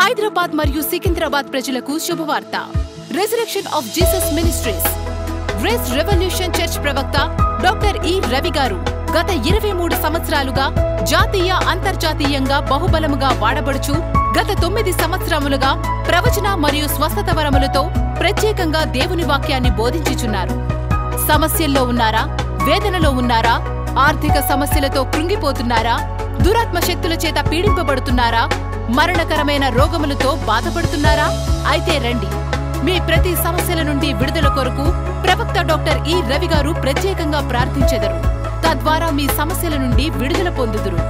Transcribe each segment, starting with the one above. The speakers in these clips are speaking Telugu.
హైదరాబాద్ మరియు సికింద్రాబాద్ ప్రజలకు శుభవార్త resurrection of Jesus ministries grace revolution church ప్రవక్త డాక్టర్ ఈ రవి గారు గత ఇరవై మూడు సంవత్సరాలుగా జాతీయ అంతర్జాతీయంగా బహుబలముగా వాడబడుచు గత తొమ్మిది సంవత్సరములుగా ప్రవచన మరియు స్వస్థత వరములతో ప్రత్యేకంగా దేవుని వాక్యాన్ని బోధించుచున్నారు సమస్యల్లో ఉన్నారా వేదనలో ఉన్నారా ఆర్థిక సమస్యలతో కృంగిపోతున్నారా దురాత్మ శక్తుల చేత పీడింపబడుతున్నారా మరణకరమైన రోగములతో బాధపడుతున్నారా అయితే రండి మీ ప్రతి సమస్యల నుండి విడుదల కొరకు ప్రవక్త డాక్టర్ ఈ రవి గారు ప్రత్యేకంగా ప్రార్థించెదరు తద్వారా మీ సమస్యల నుండి విడుదల పొందుదురు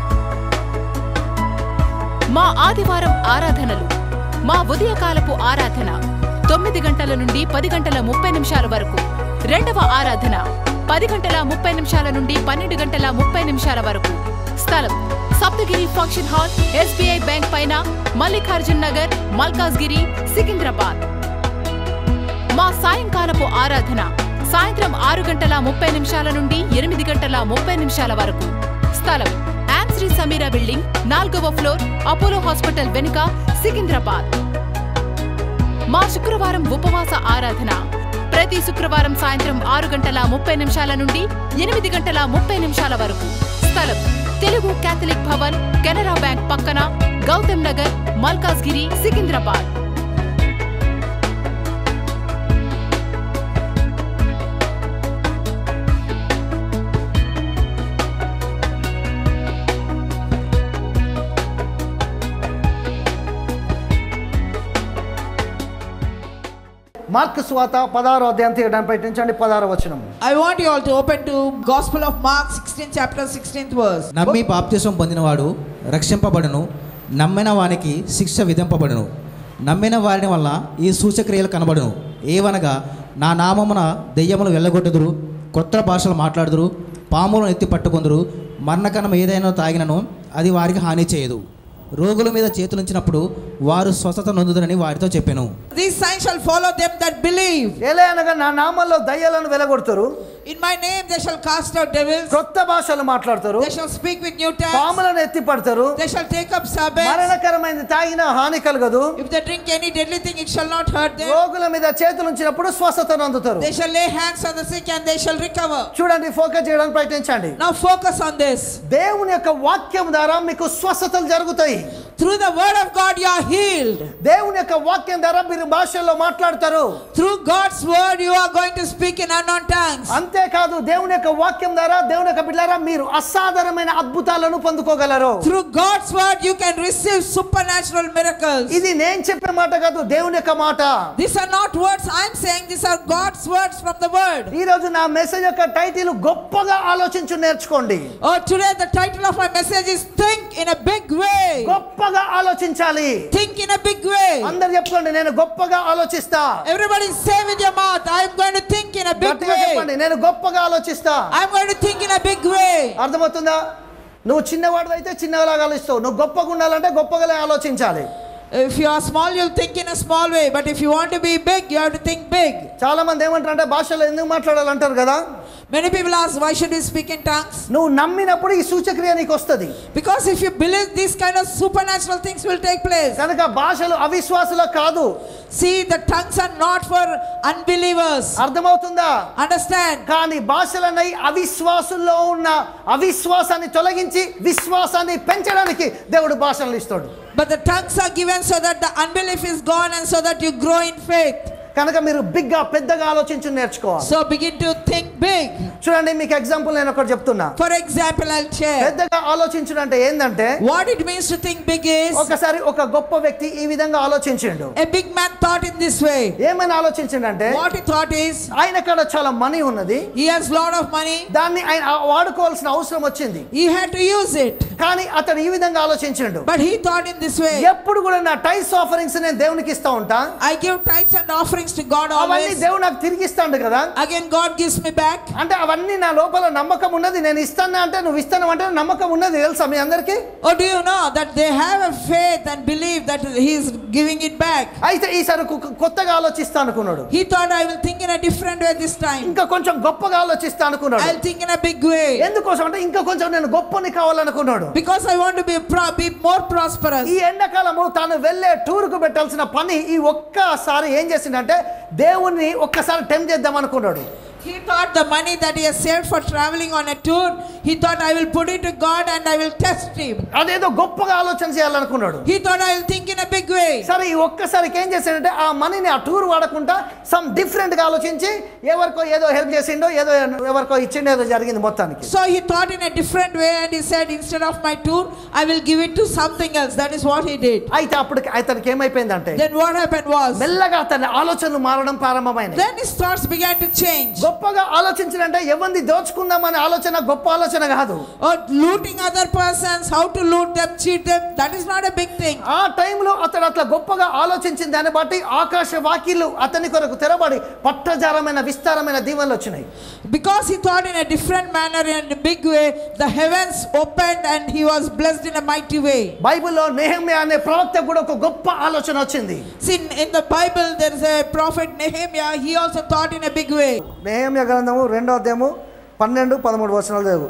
మా ఆదివారం ఆరాధనలు మా ఉదయకాలపు ఆరాధన తొమ్మిది గంటల నుండి పది గంటల ముప్పై నిమిషాల వరకు రెండవ ఆరాధన పది గంటల ముప్పై నిమిషాల నుండి పన్నెండు గంటల ముప్పై నిమిషాల వరకు స్థలం Saptagiri function hall SBI bank పైన మల్లికార్జున్ నగర్ మల్కాజ్గిరి సికింద్రాబాద్ మా సాయంకాలపు ఆరాధన సాయంత్రం ఆరు గంటల ముప్పై నిమిషాల నుండి ఎనిమిది గంటల ముప్పై నిమిషాల వరకు స్థలం యామ్ శ్రీ సమీరా బిల్డింగ్ నాలుగవ ఫ్లోర్ అపోలో హాస్పిటల్ వెనుక సికింద్రాబాద్ మా శుక్రవారం ఉపవాస ఆరాధన ప్రతి శుక్రవారం సాయంత్రం ఆరు గంటల ముప్పై నిమిషాల నుండి ఎనిమిది గంటల ముప్పై నిమిషాల వరకు స్థలం తెలుగు కేథలిక్ భవన్ కెనరా బ్యాంక్ పక్కన గౌతమ్ నగర్ మల్కాజ్గిరి సికింద్రాబాద్ మార్క్ స్వాత పదహారో అధ్యాయం తీయడానికి ప్రయత్నించండి పదహారో వచనం I want you all to open to Gospel of Mark 16 chapter 16th verse. నమ్మి బాప్తిసం పొందినవాడు రక్షింపబడును నమ్మిన వానికి శిక్ష విధింపబడును నమ్మిన వారిని వల్ల ఈ సూచక్రియలు కనబడును ఏవనగా నా నామమున దెయ్యములు వెళ్ళగొట్టుదురు కొత్త భాషలు మాట్లాడుదురు పాములను ఎత్తి పట్టుకుందురు మరణకణం ఏదైనా తాగినను అది వారికి హాని చేయదు రోగుల మీద చేతులుంచినప్పుడు వారు స్వస్థత నొందుదరని వారితో చెప్పాను These signs shall follow them that believe. ఏలే అనగా నా నామంలో దయ్యాలను వెలగొడతారు In my name they shall cast out devils. క్రొత్త భాషలు మాట్లాడతారు They shall speak with new tongues. పాములను ఎత్తి పడతారు They shall take up serpents. మరణకరమైనది తాగిన హాని కలగదు If they drink any deadly thing, it shall not hurt them. రోగుల మీద చేతులు ఉంచినప్పుడు స్వస్థత అందుతారు They shall lay hands on the sick and they shall recover. చూడండి ఫోకస్ చేయడానికి ప్రయత్నించండి Now focus on this. దేవుని యొక్క వాక్యం ద్వారా మీకు స్వస్థతలు జరుగుతాయి Through the word of God you are healed. దేవుని యొక్క వాక్యం ద్వారా మీరు భాషల్లో మాట్లాడతారు Through God's word you are going to speak in unknown tongues. అంతేకాదు దేవుని యొక్క వాక్యం ద్వారా దేవుని యొక్క బిడ్డారా మీరు అసాధారణమైన అద్భుతాలను పొందుకోగలరు Through God's word you can receive supernatural miracles. ఇది నేను చెప్పే మాట కాదు దేవుని యొక్క మాట These are not words I'm saying, these are God's words from the word. ఈ రోజు నా మెసేజ్ యొక్క టైటిల్ గొప్పగా ఆలోచించు నేర్చుకోండి Oh, today the title of my message is Think in a Big Way. గొప్పగా ఆలోచించాలి Think in a big way. అందరు చెప్పుకోండి నేను గొప్పగా ఆలోచిస్తా Everybody say with your mouth, I'm going to think in a big గట్టిగా way. చెప్పండి నేను గొప్పగా ఆలోచిస్తా I'm going to think in a big way. అర్థమవుతుందా నువ్వు చిన్నవాడు అయితే చిన్నగా ఆలోచిస్తావు నువ్వు గొప్పగా ఉండాలంటే గొప్పగా ఆలోచించాలి If you are small, you'll think in a small way. But if you want to be big, you have to think big. చాలా మంది ఏమంటారు అంటే భాషలో ఎందుకు మాట్లాడాలంటారు కదా Many people ask, why should we speak in tongues? నువ్వు నమ్మినప్పుడు ఈ సూచక్రియ నీకు వస్తుంది Because if you believe these kind of supernatural things will take place. కనుక భాషలు అవిశ్వాసులకు కాదు See, the tongues are not for unbelievers. అర్థమవుతుందా Understand? కానీ భాషలన్నై అవిశ్వాసుల్లో ఉన్న అవిశ్వాసాన్ని తొలగించి విశ్వాసాన్ని పెంచడానికి దేవుడు భాషలు ఇస్తాడు But the tongues are given so that the unbelief is gone and so that you grow in faith. కనుక మీరు బిగ్గా పెద్దగా ఆలోచించి నేర్చుకోవాలి So begin to think big. చూడండి మీకు ఎగ్జాంపుల్ నేను ఒకటి చెప్తున్నా For example, I'll share. పెద్దగా ఆలోచించడం అంటే ఏంటంటే What it means to think big is ఒకసారి ఒక గొప్ప వ్యక్తి ఈ విధంగా ఆలోచించిండు a big man thought in this way. ఏమని ఆలోచించిండంటే What he thought is ఆయన కాడ చాలా మనీ ఉన్నది he has lot of money, దాన్ని ఆయన వాడుకోవాల్సిన అవసరం వచ్చింది he had to use it. కానీ అతడు ఈ విధంగా ఆలోచించిండు But he thought in this way ఎప్పుడు కూడా నా టైస్ ఆఫరింగ్స్ నేను దేవునికి ఇస్తా ఉంటా I give tithes and offerings to God అవన్నీ always. దేవుడు నాకు తిరిగి ఇస్తాడు కదా Again, God gives me back. అంటే అవన్నీ నా లోపల నమ్మకం ఉన్నది నేను ఇస్తాను అంటే నువ్వు ఇస్తాను అంటే నమ్మకం ఉన్నది తెలుసా మీ అందరికి Or do you know that they have a faith and believe that that he is giving it back. అయితే ఈసారి కొ- కొత్తగా ఆలోచిస్తా అనుకున్నాడు He thought I will think in a different way this time. ఇంకా కొంచెం గొప్పగా ఆలోచిస్తా అనుకున్నాడు I'll think in a big way. ఎందుకోసం అంటే ఇంకా కొంచెం నేను గొప్పని కావాలనుకున్నాడు Because I want to be, pro- be more prosperous. ఈ ఎండాకాలము తాను వెళ్ళే టూర్కు పెట్టాల్సిన పని ఈ ఒక్కసారి ఏం చేసిండంటే దేవుణ్ణి ఒక్కసారి టెంప్ చేద్దాం అనుకున్నాడు He thought the money that he has saved for traveling on a tour, he thought I will put it to God and I will test him. అదేదో గొప్పగా ఆలోచన చేయాలనుకున్నాడు He thought I will think in a big way. సరే ఈ ఒక్కసారికి ఏం చేశాడంటే ఆ మనీని ఆ టూర్ వాడకుండా సమ్ డిఫరెంట్ గా ఆలోచించి ఎవరికో ఏదో హెల్ప్ చేసిండో ఏదో ఎవరికో ఇచ్చిండో ఏదో జరిగింది మొత్తానికి So he thought in a different way and he said, instead of my tour, I will give it to something else. That is what he did. అయితే అప్పుడు అతనికి ఏమైపోయిందంటే Then what happened was, మెల్లగా అతని ఆలోచనలు మారడం ప్రారంభమైనవి then his thoughts began to change. గొప్పగా ఆలోచించాలంటే ఎవరిని దోచుకుందామనే ఆలోచన గొప్ప ఆలోచన కాదు Or looting other persons, how to loot them, cheat them, that is not a big thing. ఆ టైంలో అతడు అట్లా గొప్పగా ఆలోచించిన దాన్ని బట్టి ఆకాశ వాకిళ్ళు అతని కొరకు తెరబడి పట్టజాలమైన విస్తారమైన దీవెనలు వచ్చినాయి Because he thought in a different manner, in a big way, the heavens opened and he was blessed in a mighty way. బైబిల్లో నెహమ్యా అనే ప్రవక్త కూడా ఒక గొప్ప ఆలోచన వచ్చింది See, in- in the Bible, there is a prophet Nehemiah, he also thought in a big way. నెహమ్యా గ్రంథము రెండో అధ్యాయము పన్నెండు పదమూడు వచనాలు చదువు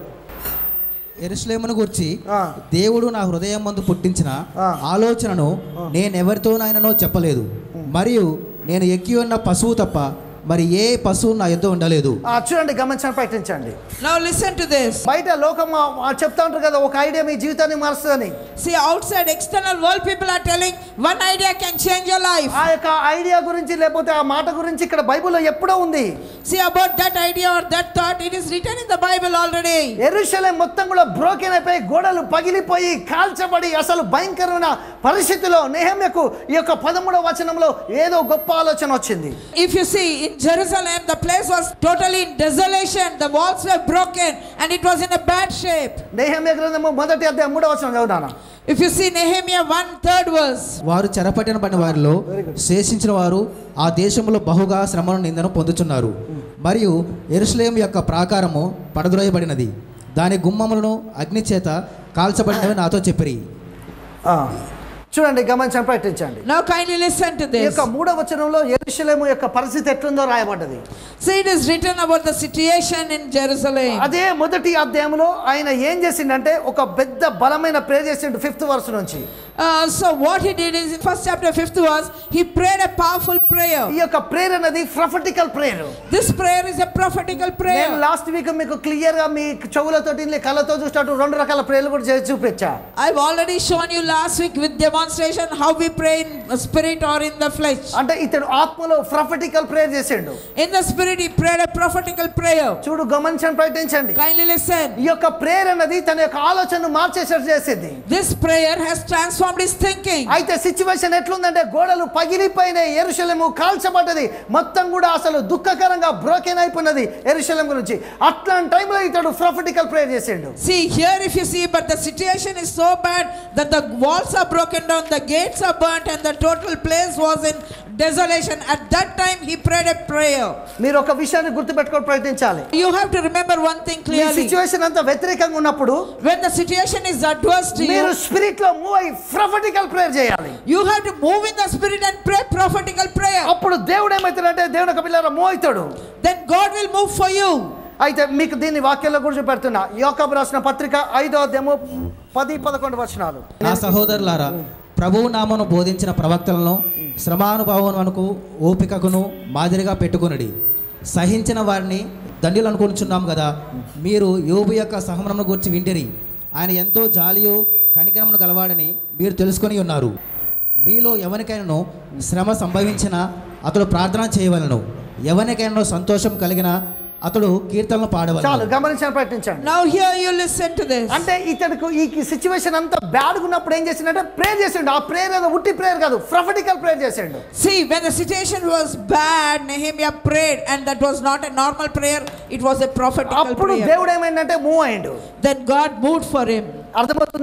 ఎరుసలేమును గురించి ఆ. దేవుడు నా హృదయం ముందు పుట్టించిన ఆ. ఆలోచనను నేనెవరితోనైనానో చెప్పలేదు మరియు నేను ఎక్కి ఉన్న పశువు తప్ప మరి ఏ పశువు నా ఎద్దు ఉండలేదు ఆ, చూడండి గమనించండి ప్రయత్నించండి Now listen to this. బయట లోకం ఆ, ఆ చెప్తా ఉంటారు కదా ఒక ఐడియా మీ జీవితాన్ని మారుస్తుందని See, outside external world, people are telling one idea can change your life. ఆ యొక్క ఐడియా గురించి లేకపోతే ఆ మాట గురించి ఇక్కడ బైబిల్లో ఎప్పుడో ఉంది See, about that idea or that thought, it is written in the Bible already. Jerusalem మొత్తం కూడా బ్రోకెన్ అయిపోయి గోడలు పగిలిపోయి కాల్చబడి అసలు భయంకరమైన పరిస్థితిలో నెహమ్యకు ఈ యొక్క పదమూడవ వచనంలో ఏదో గొప్ప ఆలోచన వచ్చింది If you see, in Jerusalem, the place was totally in desolation. The walls were broken and it was in a bad shape. నెహమ్య గ్రంథము మొదటి అధ్యాయం మూడవ వచనం చదువుతాను If you see Nehemiah 1 third verse, వారు చెరపట్టిన పడిన వారిలో శేషించిన వారు ఆ దేశంలో బహుగా శ్రమను నిందను పొందుచున్నారు మరియు ఎరుసలేం యొక్క ప్రాకారము పడద్రోయబడినది దాని గుమ్మములను అగ్ని చేత కాల్చబడినవి నాతో చెప్పిరి ఆ, చూడండి గమనించండి ప్రయత్నించండి now kindly listen to ఈ this. యొక్క మూడవ వచనంలో ఎరుషలేము యొక్క పరిస్థితి ఎట్లుందో రాయబడ్డది See, it is written about the situation in Jerusalem. అదే మొదటి అధ్యాయంలో ఆయన ఏం చేసిండంటే ఒక పెద్ద బలమైన ప్రే చేసిండు ఫిఫ్త్ వర్స్ నుంచి Uh, so what he did is in first chapter fifth verse, he prayed a powerful prayer. ఈ యొక్క ప్రేయర్ అనేది prophetical prayer This prayer is a prophetical నేను prayer. లాస్ట్ వీక్ మీకు క్లియర్ గా మీ చెవులతోటి నీ కళ్ళతో చూసినట్టు రెండు రకాల ప్రేయర్లు కూడా చేసి చూపించా I've already shown you last week with demonstration how we pray in spirit or in the flesh. అంటే ఇతడు ఆత్మలో ప్రొఫెటికల్ ప్రేయర్ చేసిండు In the spirit, he prayed a prophetical prayer. చూడు గమనించండి ప్రయత్నించండి Kindly listen. ఈ యొక్క ప్రేయర్ అనేది తన యొక్క ఆలోచనను మార్చేసేట్టు చేసింది This prayer has transformed his thinking. అయితే సిచ్యువేషన్ ఎట్లుందంటే గోడలు పగిలిపోయినాయి ఎరుశలము కాల్చబడ్డది మొత్తం కూడా అసలు దుఃఖకరంగా బ్రోకెన్ అయిపోయినది ఎరుశలం గురించి అట్లాంటి టైంలో ఇతడు ప్రొఫెటికల్ ప్రేయర్ చేసిండు See, here if you see, but the situation is so bad that the walls are broken down, the gates are burnt, and the total place was in desolation. At that time, he prayed a prayer. మీరు ఒక విషయాన్ని గుర్తుపెట్టుకొని ప్రయత్నించాలి You have to remember one thing మీ clearly. సిచ్యువేషన్ అంతా వ్యతిరేకంగా ఉన్నప్పుడు When the situation is adverse to మీరు you, స్పిరిట్ లో మూవ్ అయ్యి ప్రొఫెటికల్ ప్రేయర్ చేయాలి you have to move in the spirit and pray prophetical prayer. అప్పుడు దేవుడు ఏమవుతాడంటే దేవుడు ఒక పిల్లల మూవ్ అవుతాడు Then God will move for you. అయితే మీకు దీన్ని వాక్యంలో కూడా చూపెడుతున్నా యోకబు రాసిన పత్రిక ఐదో అధ్యాయము పది పదకొండు వచనాలు నా సహోదరులారా ప్రభువు నామను బోధించిన ప్రవక్తలను శ్రమానుభవమునకు ఓపికకును మాదిరిగా పెట్టుకునడి సహించిన వారిని దండ్యులు అనుకుంటున్నాం కదా మీరు యోబు యొక్క సహమనమును గురించి వింటిరి ఆయన ఎంతో జాలియు కనికరమును గలవాడని మీరు తెలుసుకొని ఉన్నారు మీలో ఎవరికైనాను శ్రమ సంభవించినా అతడు ప్రార్థన చేయవలను ఎవరికైనా సంతోషం కలిగిన అతడు కీర్తనలు చాలు పాడవలను గమనించని ప్రయత్నించండి Now, here you listen to this. అంటే ఇతనికి ఈ సిచ్యువేషన్ అంతా బ్యాడ్గా ఉన్నప్పుడు ఏం చేసిండంటే ప్రేయర్ చేసిండు ఆ ప్రేయర్ ఏదో ఉట్టి ప్రేయర్ కాదు ప్రొఫెటికల్ ప్రేయర్ చేసిండు See, when the situation was bad, Nehemiah prayed, and that was not a normal prayer, it was a prophetical అప్పుడు prayer. దేవుడు ఏమైందంటే మూవ్ అయ్యిండు Then God moved for him. అర్థమవుతుందా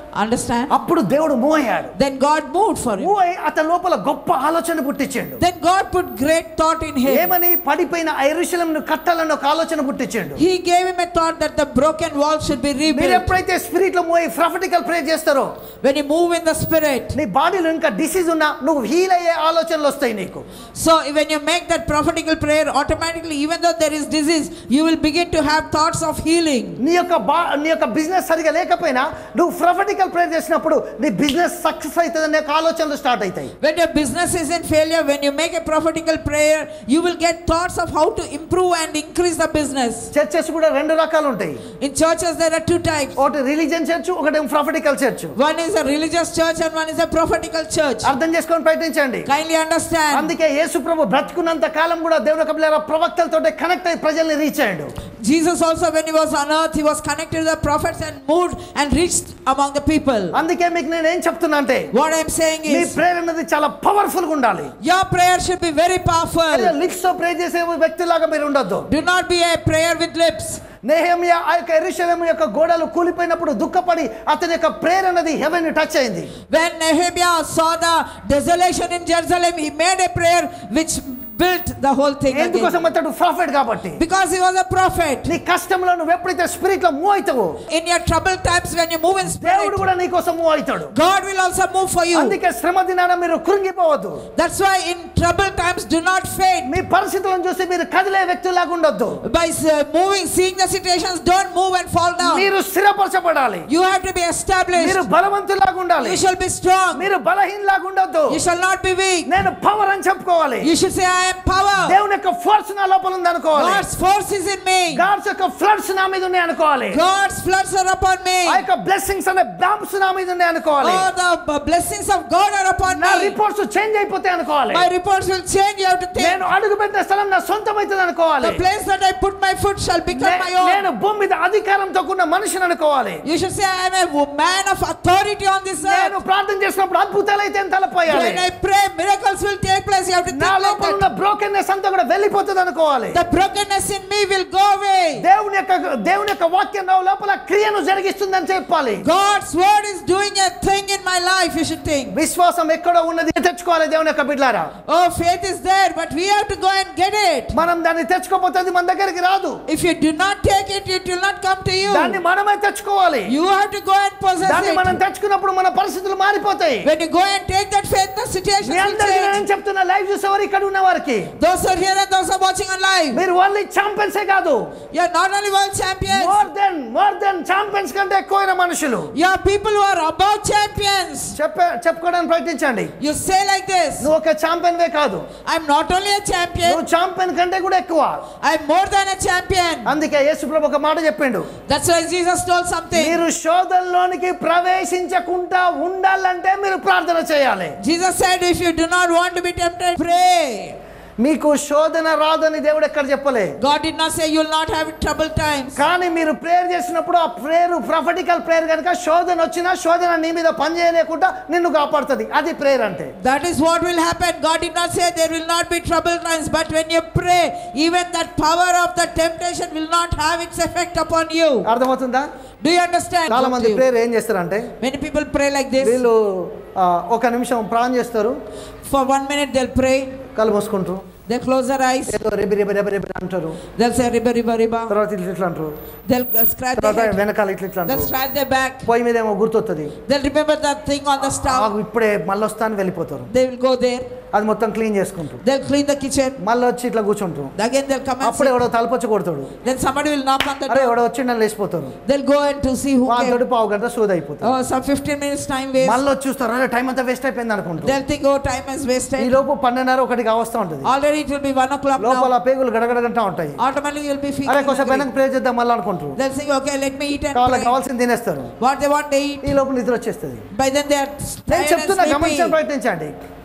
Understand? అప్పుడు దేవుడు మూవ్ అయ్యాడు Then God moved for him. Move అయ్యి అతని లోపల గొప్ప ఆలోచన పుట్టించాడు Then God put great thought in him. ఏమని పడిపోయిన ఐరుశలంను కట్టాలని ఒక ఆలోచన పుట్టించాడు He gave him a thought that the broken wall should be మీరు rebuilt. ఎప్పుడైతే స్పిరిట్ లో మూవ్ అయ్యి ప్రాఫిటికల్ ప్రే చేస్తారో When you move in the spirit, నీ బాడీలో ఇంకా డిసీజ్ ఉన్నా నువ్వు హీల్ అయ్యే ఆలోచనలు వస్తాయి నీకు so when you make that prophetical prayer, automatically, even though there is disease, you will begin to have thoughts of healing. నీ యొక్క బా నీ యొక్క బిజినెస్ సరిగా లేకపోయినా నువ్వు ప్రాఫిటికల్ ప్రేయర్ చేసినప్పుడు నీ బిజినెస్ సక్సెస్ అవుతుంది అనే ఒక ఆలోచనలు స్టార్ట్ అవుతాయి When your business is in failure, when you make a prophetical prayer, you will get thoughts of how to improve and increase the business. Churches కూడా రెండు రకాలు ఉంటాయి In churches, there are two types. ఒకటి రిలీజియన్ చర్చ్ ఒకటి prophetical church One is a religious church and one is a prophetical church. అర్థం చేసుకొని ప్రయత్నించండి Kindly understand. అందుకే యేసు ప్రభు బ్రతుకున్నంత కాలం కూడా దేవుని యొక్క పిల్లల ప్రవక్తలతో కనెక్ట్ అయ్యి ప్రజల్ని రీచ్ అయ్యాడు Jesus also, when he was on earth, he was connected to the prophets and moved and reached among the people. అందుకే మీకు నేను ఏం చెప్తున్నా అంటే What I'm saying మీ is, ప్రేయర్ అనేది చాలా పవర్ఫుల్ గా ఉండాలి your prayer should be very powerful. Lips తో ప్రే చేసే వ్యక్తిలాగా మీరు ఉండొద్దు Do not be a prayer with lips. నేహమ్య ఆ యొక్క ఎరుషలేము యొక్క గోడలు కూలిపోయినప్పుడు దుఃఖపడి అతని యొక్క ప్రేయర్ అనేది హెవెన్ టచ్ అయింది When Nehemiah saw the desolation in Jerusalem, he made a prayer which built the whole thing ఎందుకోసం again. అతడు ప్రాఫిట్ కాబట్టి Because he was a prophet. నీ కష్టంలో నువ్వు ఎప్పుడైతే స్పిరిట్ లో మూవ్ అవుతావో In your troubled times, when you move in దేవుడు spirit, కూడా నీ కోసం మూవ్ అవుతాడు God will also move for you. అందుకే శ్రమ దినాన మీరు కృంగిపోవద్దు That's why in troubled times, do not faint. మీ పరిస్థితులను చూసి మీరు కదిలే వ్యక్తులాగా ఉండొద్దు By uh, moving, seeing the situations, don't move and fall down. మీరు స్థిరపరచబడాలి You have to be మీరు established. బలవంతులాగా ఉండాలి You shall be strong. మీరు బలహీనలాగా ఉండొద్దు You shall not be weak. నేను పవర్ అని చెప్పుకోవాలి You should say, I am power. దేవుని యొక్క ఫోర్స్ నా లోపల ఉంది అనుకోవాలి God's force is in me. God's యొక్క ఫ్లడ్స్ నా మీద ఉన్నాయి అనుకోవాలి God's floods are upon me. ఆ యొక్క బ్లెస్సింగ్స్ అనే బ్యాంప్స్ నా మీద ఉన్నాయి అనుకోవాలి Oh, the b- blessings of God are upon నా me. రిపోర్ట్స్ చేంజ్ అయిపోతాయి అనుకోవాలి My reports will change. You have to think. నేను అడుగు పెట్టిన స్థలం నా సొంతం అవుతుంది అనుకోవాలి The place that I put my foot shall become my నే- own. నేను భూమి మీద అధికారంతో కూడిన మనిషిని అనుకోవాలి You should say, I am a wo- man of authority on this నేను earth. ప్రార్థన చేసినప్పుడు అద్భుతాలు అయితే తలపోయాలి When I pray, miracles will take place. You have to think నా like లోపల that. ఉన్న బ్రోకెన్నెస్ అంతా కూడా వెళ్ళిపోతుంది అనుకోవాలి The brokenness in me will go away. దేవుని యొక్క దేవుని యొక్క వాక్యం నా లోపల క్రియను జరిగిస్తుందని చెప్పాలి God's word is doing a thing in my life, you should think. విశ్వాసం ఎక్కడో ఉన్నది తెచ్చుకోవాలి దేవుని యొక్క బిడ్లారా Oh, faith is there, but we have to go and get it. మనం దాన్ని తెచ్చుకోకపోతే అది మన దగ్గరికి రాదు If you do not take it, it will not come to you. దాన్ని మనమే తెచ్చుకోవాలి You have to go and possess దాన్ని మనం it. తెచ్చుకున్నప్పుడు మన పరిస్థితులు మారిపోతాయి When you go and take that faith, the situation me will అందరికీ నేను change. చెప్తున్నా లైవ్ చూసేవారు ఇక్కడ ఉన్న వారికి Those who are here and those who are watching online, మీరు ఓన్లీ ఛాంపియన్సే కాదు you are not only world champions, more than more than champions కంటే ఎక్కువైన మనుషులు you are people who are above champions. చెప్పే చెప్పుకోవడానికి ప్రయత్నించండి You say like this నువ్వు ఒక ఛాంపియన్ వే కాదు I'm not only a champion, నువ్వు ఛాంపియన్ కంటే కూడా ఎక్కువ I'm more than a champion. అందుకే యేసుప్రభు ఒక మాట చెప్పిండు That's why Jesus told something. మీరు శోధనలోనికి ప్రవేశించకుండా ఉండాలంటే మీరు ప్రార్థన చేయాలి Jesus said, if you do not want to be tempted, pray. మీకు శోధన రాదని దేవుడు ఎక్కడ చెప్పలే God did not say you will not have troubled times. కానీ మీరు ప్రేయర్ చేసినప్పుడు ఆ ప్రేయర్ ప్రొఫెటికల్ ప్రేయర్ కనుక శోధన వచ్చినా శోధన నీ మీద పని చేయలేకుండా నిన్ను కాపాడుతుంది అది ప్రేయర్ అంటే That is what will happen. God did not say there will not be troubled times, but when you pray, even that power of the temptation will not have its effect upon you. అర్థమవుతుందా Do you understand? చాలా Both మంది you? ప్రేయర్ ఏం చేస్తారంటే Many people pray like this. వీళ్ళు ఆ, ఒక నిమిషం ప్రాణం చేస్తారు For one minute they'll pray, కళ్ళు మూసుకుంటారు they'll close their eyes, ఏదో రెబి రెబి రెబి రెబి అంటారు they'll say riba riba riba, తర్వాత ఇట్లా ఇట్లా అంటారు they'll uh, scratch their తర్వాత head, వెనకాల ఇట్లా ఇట్లా they'll అంటారు scratch their back, పొయ్యి మీద ఏమో గుర్తొస్తుంది they'll remember that thing on the stove, ఆగు ఇప్పుడే మళ్ళీ వస్తాను వెళ్ళిపోతారు they will go there, అది మొత్తం క్లీన్ చేసుకుంటారు they'll clean the kitchen, మళ్ళీ వచ్చి ఇట్లా కూర్చుంటారు again they'll come and అప్పుడు sit. ఎవడో తలపొచ్చి కొడతాడు Then somebody will knock on the అరే door, ఎవడో వచ్చిండని లేచిపోతారు they'll go and to see who వాళ్ళతోటి came. పావు గంట సోది అయిపోతారు Oh, some 15 minutes time waste. మళ్ళీ వచ్చి చూస్తారు అరే టైం అంతా వేస్ట్ అయిపోయింది అనుకుంటారు They'll think, oh, time is ఈ wasted. లోపు పన్నెండున్నర ఒకటి కావస్తా ఉంటుంది Already it will be 1 o'clock లోపల now. పేగులు గడగడగంటా ఉంటాయి Automatically you'll be అరే feeling కొంచెం hungry. పైన ప్రే చేద్దాం మళ్ళీ అనుకుంటారు They'll think, okay, let me eat and కావాలి pray. కావాల్సింది తినేస్తారు What they want, they eat. ఈ లోపు నిద్ర వచ్చేస్తుంది By then they are నేను tired and చెప్తున్నా గమనించని sleepy. ప్రయత్నించండి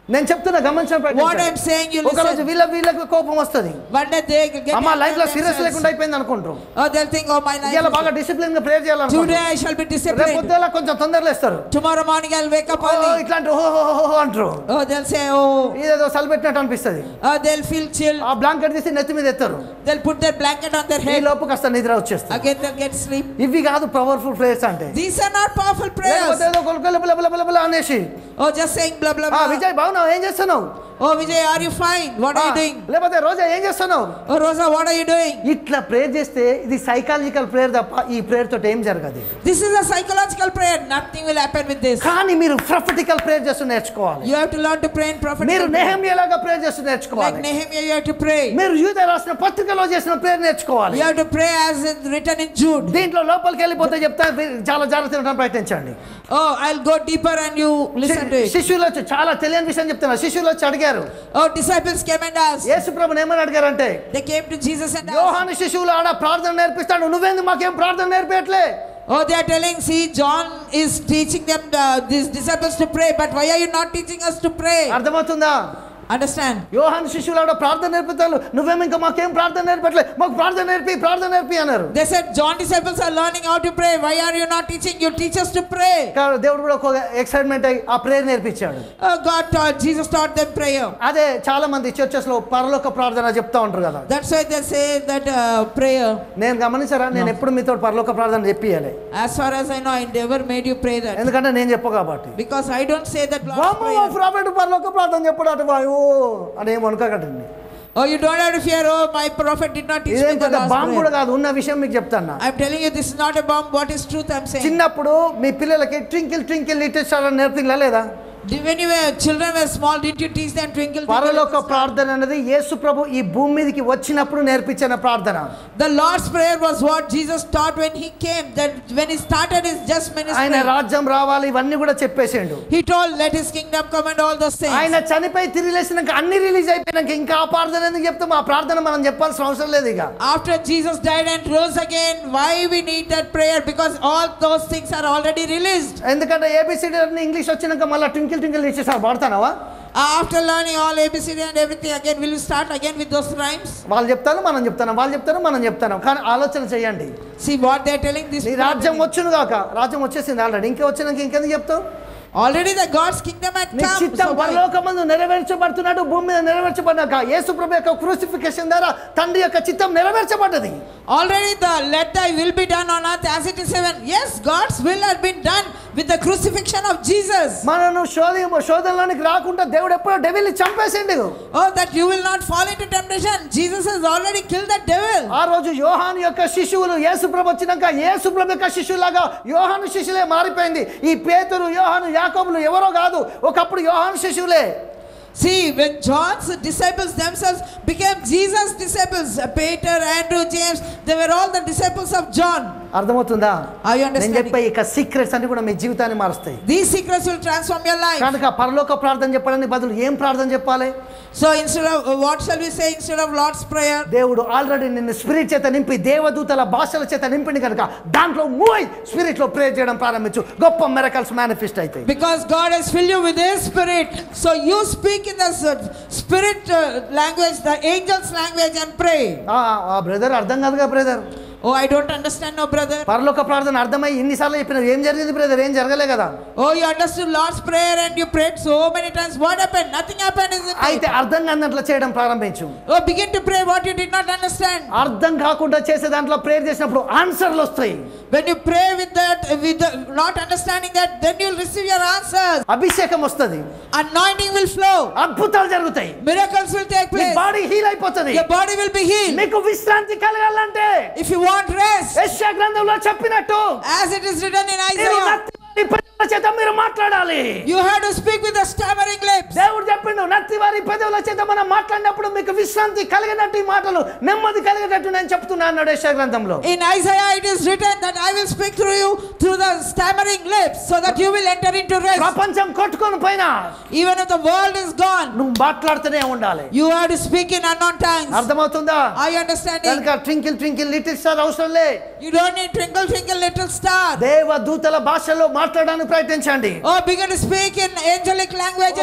నేను చెప్తున్నా గమనించిన What I'm saying, you ఒక రోజు listen. వీళ్ళ వీళ్ళకి కోపం వస్తుంది One day they get అమ్మ లైఫ్ లో angry సీరియస్ themselves. లేకుండా అయిపోయింది అనుకుంటారు Oh, they'll think, oh, my life. ఇలా is- బాగా డిసిప్లిన్ గా ప్రేయర్ చేయాలనుకుంటారు Today I shall be రేపు disciplined. పొద్దున కొంచెం తొందరలో ఇస్తారు Tomorrow morning I'll wake up ఓ, early. ఇట్లాంటి ఓహో హో, హో, హో అంటారు Oh, they'll say, oh, ఇదేదో సలిపెట్టినట్టు అనిపిస్తుంది oh, they'll feel chill. ఆ బ్లాంకెట్ తీసి నెత్తి మీద ఎత్తారు They'll put their blanket on their ఈ head. లోపు కాస్త నిద్ర వచ్చేస్తుంది Again, they'll get sleep. ఇవి కాదు పవర్ఫుల్ ప్రేయర్స్ అంటే These are not powerful లేకపోతే prayers. ఏదో కొలుకలు బల బల బల బల అనేసి Oh, just saying blah blah ఆ blah. విజయ్ బాగున్నావు ఏం చేస్తున్నావు Oh, Vijay, are you fine? What ఆ, are you doing? లేకపోతే రోజా ఏం చేస్తున్నావు Oh, Rosa, what are you doing? ఇట్లా ప్రేయర్ చేస్తే ఇది సైకాలజికల్ ప్రేయర్ తప్ప ఈ ప్రేయర్ తోటి ఏం జరగదు This is a psychological prayer. Nothing will happen with this. కానీ మీరు ప్రొఫెటికల్ ప్రేయర్ చేస్తూ నేర్చుకోవాలి You have to learn to pray in prophetic. మీరు prayer. నెహమ్యలాగా ప్రేయర్ చేస్తూ Like నేర్చుకోవాలి Nehemiah, you have to pray. మీరు యూద రాసిన పత్రికలో చేసిన ప్రేయర్ నేర్చుకోవాలి You have to pray as in, written in Jude. దీంట్లో లోపలికి వెళ్ళిపోతే చెప్తా మీరు చాలా జాగ్రత్తగా ఉండడానికి ప్రయత్నించండి Oh, I'll go deeper and you listen to it. శిష్యులు వచ్చి చాలా తెలియని విషయం చెప్తున్నా శిష్యులు వచ్చి అడిగారు Oh, disciples came and asked. యేసు ప్రభుని ఏమని అడిగారంటే They came to Jesus and asked. యోహాను శిశువులు ఆడ ప్రార్థన నేర్పిస్తాడు నువ్వేంది మాకేం ప్రార్థన నేర్పేయట్లే Oh, they are telling, see, John is teaching them, uh, these disciples to pray, but why are you not teaching us to pray? అర్థమవుతుందా Understand? యోహాను శిష్యులు ఆడ ప్రార్థన నేర్పుతారు నువ్వేం ఇంకా మాకేం ప్రార్థన నేర్పట్లే మాకు ప్రార్థన నేర్పి ప్రార్థన నేర్పి అన్నారు They said, John disciples are learning how to pray. Why are you not teaching? You teach us to pray. కానీ దేవుడు కూడా ఒక ఎక్సైట్మెంట్ అయ్యి ఆ ప్రేయర్ నేర్పించాడు Oh, God taught, Jesus taught them prayer. అదే చాలా మంది చర్చెస్ లో పరలోక ప్రార్థన చెప్తా ఉంటారు కదా That's why they say that uh, prayer. నేను గమనించారా నేను ఎప్పుడు మీతో పరలోక ప్రార్థన చెప్పియాలి As far as I know, I never made you pray that. ఎందుకంటే నేను చెప్పు కాబట్టి Because I don't say that Lord's prayer. Prophet పరలోక ప్రార్థన చెప్పడు అటు వాయు అని ఏం అనుకోకండి Oh, you don't have to fear, oh, my prophet did not teach me ఇదేం the పెద్ద Lord's బాంబు కూడా prayer. కాదు ఉన్న విషయం మీకు చెప్తాను I'm telling you, this is not a bomb. What is truth I'm saying? చిన్నప్పుడు మీ పిల్లలకి ట్వింకిల్ ట్వింకిల్ లిటిల్ స్టార్ అని నేర్పిందా లేదా Did- When you were children were small, didn't you teach them twinkle? twinkle, పరలోక little star? ప్రార్థన అనేది యేసు ప్రభు ఈ భూమి మీదకి వచ్చినప్పుడు నేర్పించిన ప్రార్థన The Lord's prayer was what Jesus taught when he came. That when he started his just ఆయన ministry, రాజ్యం రావాలి ఇవన్నీ కూడా చెప్పేసిండు he told, "Let His kingdom come and all those things." ఆయన చనిపోయి తిరిగి లేచినాక అన్ని రిలీజ్ అయిపోయినాక ఇంకా ఆ ప్రార్థన ఎందుకు చెప్తాం ఆ ప్రార్థన మనం చెప్పాల్సిన అవసరం లేదు ఇక After Jesus died and rose again, why we need that prayer? Because all those things are already released. ఎందుకంటే ఏబిసిడి అన్ని ఇంగ్లీష్ వచ్చినాక మళ్ళీ ట్వింకిల్ ట్వింకిల్ ఇచ్చేసారు వాడతానవా After learning all ABCD and everything again, will you start again with those rhymes? వాళ్ళు చెప్తారు మనం చెప్తాను వాళ్ళు చెప్తారు మనం చెప్తాను కానీ ఆలోచన చేయండి See what they're telling this. నీ రాజ్యం వచ్చును కాక రాజ్యం వచ్చేసింది ఆల్రెడీ ఇంకా వచ్చినాక ఇంకెందుకు చెప్తావు Already the God's kingdom had నీ come. చిత్తం So why? పరలోకమందు నెరవేర్చబడుతున్నాడు భూమి మీద నెరవేర్చబడ్డాక యేసు ప్రభు యొక్క క్రూసిఫికేషన్ ద్వారా తండ్రి యొక్క చిత్తం నెరవేర్చబడ్డది Already the let thy will be done on earth as it is heaven. Yes, God's will has been done with the crucifixion of Jesus. మనను శోధ శోధనలోనికి రాకుండా దేవుడు ఎప్పుడో డెవిల్ని చంపేసిండు Oh, that you will not fall into temptation. Jesus has already killed the devil. ఆ రోజు యోహాను యొక్క శిశువులు యేసు ప్రభు వచ్చినాక యేసు ప్రభు యొక్క శిష్యులాగా యోహాను శిష్యులే మారిపోయింది ఈ పేతురు యోహాను యాకోబులు ఎవరో కాదు ఒకప్పుడు యోహాను శిశువులే See, when John's disciples themselves became Jesus' disciples, uh, Peter, Andrew, James, they were all the disciples of John. అర్థమవుతుందా Are you నేను understanding? చెప్పే ఇక సీక్రెట్స్ అన్ని కూడా మీ జీవితాన్ని మారుస్తాయి These secrets will transform your life. కనుక పరలోక ప్రార్థన చెప్పడానికి బదులు ఏం ప్రార్థన చెప్పాలి So instead of uh, what shall we say instead of Lord's prayer? దేవుడు ఆల్రెడీ నిన్ను స్పిరిట్ చేత నింపి దేవదూతల భాషల చేత నింపింది కనుక దాంట్లో మూవ్ స్పిరిట్ లో ప్రే చేయడం ప్రారంభించు గొప్ప మెరకల్స్ మేనిఫెస్ట్ అవుతాయి Because God has filled you with His Spirit. So you speak in the s- Spirit uh, language, the angel's language, and pray. ఆ బ్రదర్ అర్థం కాదుగా brother Oh, I don't understand, no brother. పరలోక ప్రార్థన అర్థమై ఇన్నిసార్లు చెప్పిన ఏం జరిగింది బ్రదర్ ఏం జరగలే కదా Oh, you understood Lord's prayer and you prayed so many times. What happened? Nothing happened, isn't అయితే it? అర్థం కానట్లు చేయడం ప్రారంభించు Oh, begin to pray what you did not understand. అర్థం కాకుండా చేసే దాంట్లో ప్రేయర్ చేసినప్పుడు ఆన్సర్లు వస్తాయి When you pray with that, with the, not understanding that, then you'll receive your answers. అభిషేకం వస్తుంది Anointing will flow. అద్భుతాలు జరుగుతాయి Miracles will take మీ place. బాడీ హీల్ అయిపోతుంది Your body will be healed. మీకు విశ్రాంతి కలగాలంటే If you want rest, యెషయా గ్రంథంలో చెప్పినట్టు as it is written in మీరు Isaiah, నత్తివారి పెదవుల చేత మీరు మాట్లాడాలి you have to speak with the stammering lips. దేవుడు చెప్పిండు నత్తి వారి పెదవుల చేత మనం మాట్లాడినప్పుడు మీకు విశ్రాంతి కలిగినట్టు ఈ మాటలు నెమ్మది కలిగేటట్టు నేను చెప్తున్నా అన్నాడు యెషయా గ్రంథంలో In Isaiah, it is written that I will speak through you through the stammering lips so that you will enter into rest. ప్రపంచం కొట్టుకొని పోయినా Even if the world is gone, నువ్వు మాట్లాడుతూనే ఉండాలి you have to speak in unknown tongues. అర్థమవుతుందా Are you understanding? కనుక ట్వింకిల్ ట్వింకిల్ లిటిల్ స్టార్ అవసరం లే You don't need twinkle, twinkle, little star. దేవ దూతల భాషలో మాట్లాడడానికి ప్రయత్నించండి Oh, begin to speak in angelic ఒక languages. రిలీజ్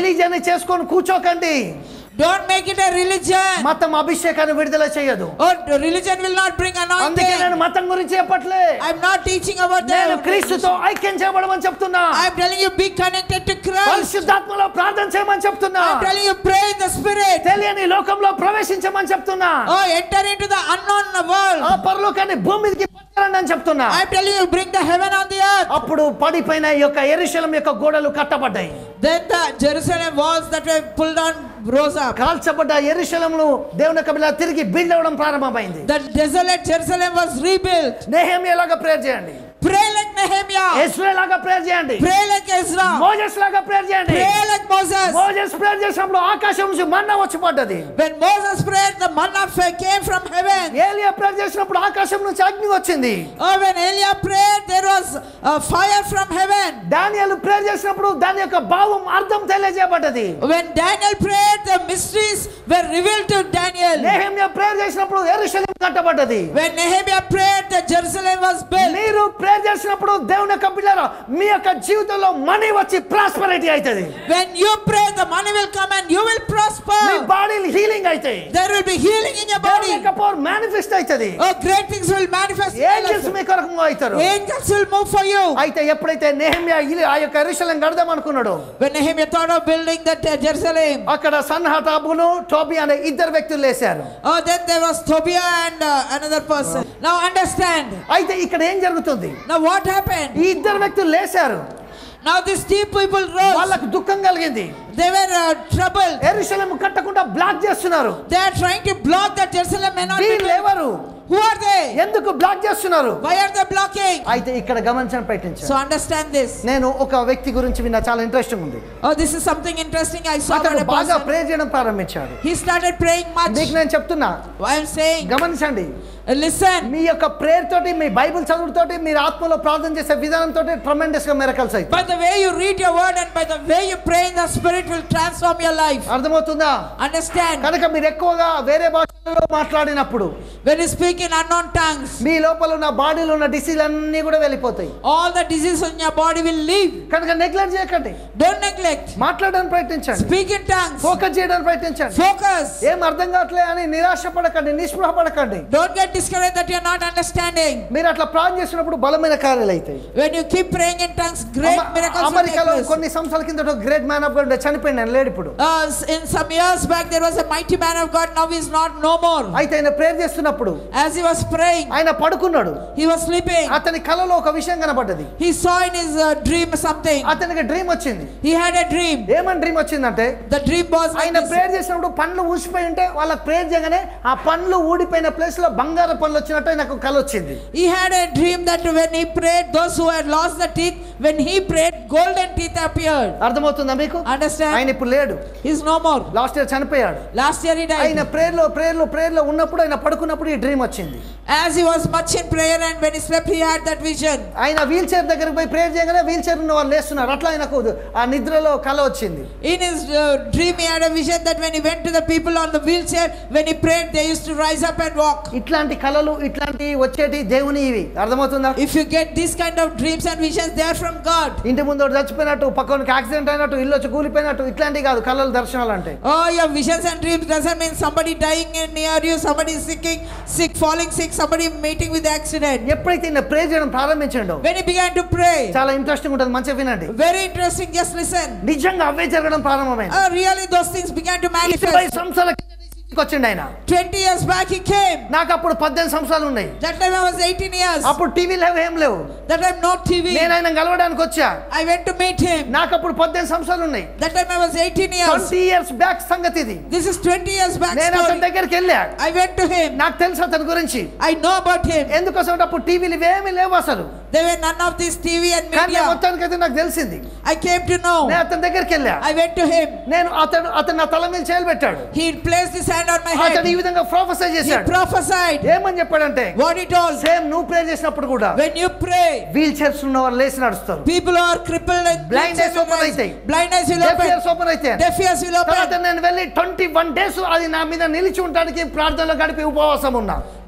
రిలీజన్ చేసుకొని కూర్చోకండి Don't make it a religion. మతం అభిషేకాన్ని విడుదల చేయదు Oh, religion will not bring అందుకే నేను anointing. మతం గురించి చెప్పట్లే I'm not teaching about నేను that. క్రీస్తుతో ఐక్యం చేయబడమని చెప్తున్నా I'm telling you, be connected to Christ. పరిశుద్ధాత్మలో ప్రార్థన చేయమని చెప్తున్నా I'm telling you, pray in the Spirit. తెలియని లోకంలో ప్రవేశించమని చెప్తున్నా Oh, enter into the unknown world. ఆ పరలోకాన్ని భూమి మీదకి పట్టుకురండి అని చెప్తున్నా I'm telling you, bring the heaven on the earth. అప్పుడు పడిపోయిన ఈ యొక్క ఎరుశలం యొక్క గోడలు కట్టబడ్డాయి Then the Jerusalem walls that were pulled down rose up. కాల్చబడ్డ ఎరుశలమును దేవుని యొక్క బిడ్డ తిరిగి బిల్డ్ అవ్వడం ప్రారంభమైంది The desolate Jerusalem was rebuilt. నెహమ్య లాగా ప్రేయర్ చేయండి Pray like Nehemiah. ఎస్రే లాగా ప్రేయర్ చేయండి Pray like Ezra. మోజెస్ లాగా ప్రేయర్ చేయండి Pray like Moses. Moses prayer చేసినప్పుడు ఆకాశం నుంచి మన్నా వచ్చి పడ్డది When Moses prayed, the manna fa- came from heaven. ఏలియా ప్రేయర్ చేసినప్పుడు ఆకాశం నుంచి అగ్ని వచ్చింది Oh, when Elia prayed, there was a fire from heaven. దానియాలు ప్రేయర్ చేసినప్పుడు దాని యొక్క భావం అర్థం తెలియజేయబడ్డది When Daniel prayed, the mysteries were revealed to Daniel. నెహమ్య ప్రేయర్ చేసినప్పుడు ఎరుశలం కట్టబడ్డది When Nehemiah prayed, the Jerusalem was built. మీరు ప్రేయర్ చేసినప్పుడు దేవుని యొక్క బిడ్డలారా మీ యొక్క జీవితంలో మనీ వచ్చి ప్రాస్పరిటీ అవుతుంది When you pray, the money will come and you will మీ prosper. బాడీలు హీలింగ్ అవుతాయి There will be healing in your దేవుని body. యొక్క పవర్ మేనిఫెస్ట్ అవుతుంది Oh, great things will manifest. in your angels life. మీ కొరకు move అవుతారు Angels will move for you. అయితే ఎప్పుడైతే నెహమ్య ఇల్లు ఆ యొక్క ఎరుశలం కడదాం అనుకున్నాడు When Nehemiah thought of building that uh, Jerusalem, అక్కడ సన్హటాబును టోబి అనే ఇద్దరు వ్యక్తులు లేశారు oh, then there was Tobiah and uh, another person. Now understand. అయితే ఇక్కడ ఏం జరుగుతుంది Now what happened? ఈ ఇద్దరు వ్యక్తులు లేశారు Now these two people rose. వాళ్ళకు దుఃఖం కలిగింది They were uh, troubled. ఎరుశలం కట్టకుండా బ్లాక్ చేస్తున్నారు They are trying to block the Jerusalem may not be వీళ్ళు built. ఎవరు Who are they? ఎందుకు బ్లాక్ చేస్తున్నారు Why are they blocking? అయితే ఇక్కడ గమనించడం పెట్టించారు So understand this. నేను ఒక వ్యక్తి గురించి విన్నా చాలా ఇంట్రెస్టింగ్ ఉంది Oh, this is something interesting I saw అతను about a బాగా person. ప్రే చేయడం ప్రారంభించాడు He started praying much. నీకు నేను చెప్తున్నా I'm saying, గమనించండి uh, listen. మీ యొక్క ప్రేయర్ తోటి మీ బైబిల్ చదువుతోటి మీరు ఆత్మలో ప్రార్థన చేసే విధానంతో ట్రమెండస్ గా మెరకల్స్ అవుతాయి By the way you read your word and by the way you pray in the spirit will transform your life. అర్థమవుతుందా Understand? కనుక మీరు ఎక్కువగా వేరే భాషల్లో మాట్లాడినప్పుడు When you speak in unknown tongues, మీ లోపల ఉన్న బాడీలో ఉన్న డిసీజ్ అన్ని కూడా వెళ్ళిపోతాయి all the disease in your body will leave. కనుక నెగ్లెక్ట్ చేయకండి Don't neglect. మాట్లాడడానికి ప్రయత్నించండి Speak in tongues. ఫోకస్ చేయడానికి ప్రయత్నించండి Focus. ఏం అర్థం కావట్లే అని నిరాశ పడకండి నిస్పృహ పడకండి Don't get discouraged that you're not understanding. మీరు అట్లా ప్రార్థన చేసినప్పుడు బలమైన కార్యాలు అవుతాయి When you keep praying in tongues, great అమ- miracles will take అమెరికాలో place. కొన్ని సంవత్సరాల కింద గ్రేట్ మ్యాన్ ఆఫ్ గాడ్ చనిపోయింది ఆయన లేడు ఇప్పుడు Uh, in some years back, there was a mighty man of God. Now he's not no more. అయితే ఆయన ప్రేయర్ చేస్తున్నప్పుడు As he was praying, ఆయన పడుకున్నాడు he was sleeping. అతని కలలో ఒక విషయం కనబడ్డది He saw in his uh, dream something. అతనికి డ్రీమ్ వచ్చింది He had a dream. ఏమని డ్రీమ్ వచ్చిందంటే The dream was like ఆయన this. ప్రేయర్ చేసినప్పుడు పండ్లు ఊసిపోయి ఉంటే వాళ్ళ ప్రేయర్ చేయగానే ఆ పండ్లు ఊడిపోయిన ప్లేస్ లో బంగారు పండ్లు వచ్చినట్టు ఆయనకు కల వచ్చింది He had a dream that when he prayed, those who had lost the teeth, when he prayed, golden teeth appeared. అర్థమవుతుందా మీకు Understand? ఆయన ఇప్పుడు లేడు He's no more. Last year చనిపోయాడు Last year he ఆయన died. ప్రేయర్ లో ప్రేయర్ లో ప్రేయర్ లో ఉన్నప్పుడు ఆయన పడుకున్నప్పుడు ఈ డ్రీమ్ వచ్చింది As he was much in prayer and when he slept, he had that vision. ఆయన వీల్ చైర్ దగ్గరికి పోయి ప్రేయర్ చేయగానే వీల్ చైర్ ఉన్న వాళ్ళు లేస్తున్నారు అట్లా ఆయనకు ఆ నిద్రలో కల వచ్చింది In his uh, dream, he had a vision that when he went to the people on the wheelchair, when he prayed, they used to rise up and walk. ఇట్లాంటి కళలు ఇట్లాంటి వచ్చేటి దేవుని ఇవి అర్థమవుతుందా If you get these kind of dreams and visions, they are from God. ఇంటి ముందు ఒకటి చచ్చిపోయినట్టు పక్కనకి యాక్సిడెంట్ అయినట్టు ఇల్లు వచ్చి కూలిపోయినట్టు ఇట్లాంటివి కాదు కళలు దర్శనాలు అంటే Oh, your visions and dreams doesn't mean somebody dying in near you, somebody sinking, sick, falling sick, somebody meeting with accident. ఎప్పుడైతే ఈయన ప్రే చేయడం ప్రారంభించండో When he began to pray, చాలా ఇంట్రెస్టింగ్ ఉంటుంది మంచిగా వినండి very interesting, just listen. నిజంగా అవే జరగడం ప్రారంభమైంది Uh, really, those things began to ఇరవై manifest. సంవత్సరాల కింద ఈ స్థితికి వచ్చిండు ఆయన 20 years back, he came. నాకు అప్పుడు పద్దెనిమిది సంవత్సరాలు ఉన్నాయి That time I was 18 years. అప్పుడు టీవీ లేవు ఏం లేవు That time, no TV. నేను ఆయన కలవడానికి వచ్చా I went to meet him. నాకు అప్పుడు పద్దెనిమిది సంవత్సరాలు ఉన్నాయి That time, I was 18 years. Twenty years back సంగతి ఇది This is 20 years back నేను అతని story. దగ్గరికి వెళ్ళా I went to him. నాకు తెలుసు అతని గురించి I know about him. ఎందుకోసం అంటే అప్పుడు టీవీలు ఇవేమీ లేవు అసలు There were none of this TV and కానీ media. మొత్తానికి అయితే నాకు తెలిసింది I came to know. నేను అతని దగ్గరికి వెళ్ళా I went to him. నేను అతను అతను నా తల మీద చేయలు పెట్టాడు He placed his hand on my అతను ఈ head. విధంగా ప్రొఫెసర్ He చేశాడు prophesied. ఏమని చెప్పాడంటే What he told. సేమ్ నువ్వు ప్రే చేసినప్పుడు కూడా When you pray, wheel chairs ఉన్న వాళ్ళు లేచి నడుస్తారు people who are crippled and Blind eyes open అయితాయి. blind eyes will Deaf ears open. open అయితే Deaf ears will తర్వాత open. నేను వెళ్ళి ట్వంటీ వన్ డేస్ అది నా మీద నిలిచి ఉండడానికి ప్రార్థనలో గడిపి ఉపవాసం ఉన్నా